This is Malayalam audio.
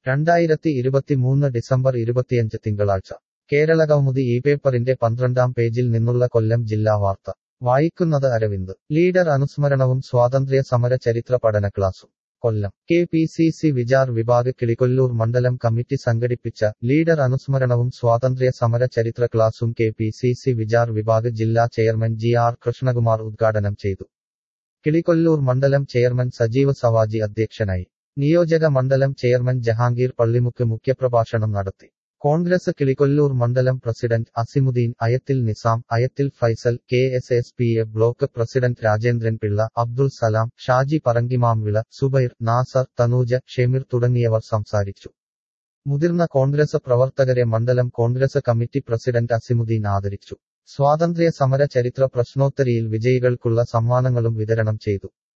രണ്ടായിരത്തി ഇരുപത്തിമൂന്ന് ഡിസംബർ ഇരുപത്തിയഞ്ച് തിങ്കളാഴ്ച കേരള കൗമുദി ഈ പേപ്പറിന്റെ പന്ത്രണ്ടാം പേജിൽ നിന്നുള്ള കൊല്ലം ജില്ലാ വാർത്ത വായിക്കുന്നത് അരവിന്ദ് ലീഡർ അനുസ്മരണവും സ്വാതന്ത്ര്യ സമര ചരിത്ര പഠന ക്ലാസും Kollam K P C C Vichar Vibhag Kilikollur മണ്ഡലം കമ്മിറ്റി സംഘടിപ്പിച്ച ലീഡർ അനുസ്മരണവും സ്വാതന്ത്ര്യ സമര ചരിത്ര ക്ലാസും K P C C Vichar Vibhag ജില്ലാ ചെയർമാൻ ജി ആർ കൃഷ്ണകുമാർ ഉദ്ഘാടനം ചെയ്തു കിളികൊല്ലൂർ മണ്ഡലം ചെയർമാൻ സജീവ് സവാജി അധ്യക്ഷനായി നിയോജക മണ്ഡലം ചെയർമാൻ ജഹാംഗീർ പള്ളിമുക്ക് മുഖ്യപ്രഭാഷണം നടത്തി കോൺഗ്രസ് കിളികൊല്ലൂർ മണ്ഡലം president Asimuddin Ayathil Nizam Ayathil Faisal K S S P A block president Rajendran Pillai Abdul Salam Shaji Parankimamvila Zubair Nasar Thanuja Shemeer തുടങ്ങിയവർ സംസാരിച്ചു മുതിർന്ന കോൺഗ്രസ് പ്രവർത്തകരെ മണ്ഡലം കോൺഗ്രസ് കമ്മിറ്റി പ്രസിഡന്റ് അസിമുദ്ദീൻ ആദരിച്ചു സ്വാതന്ത്ര്യ സമര ചരിത്ര പ്രശ്നോത്തരിയിൽ വിജയികൾക്കുള്ള സമ്മാനങ്ങളും വിതരണം ചെയ്തു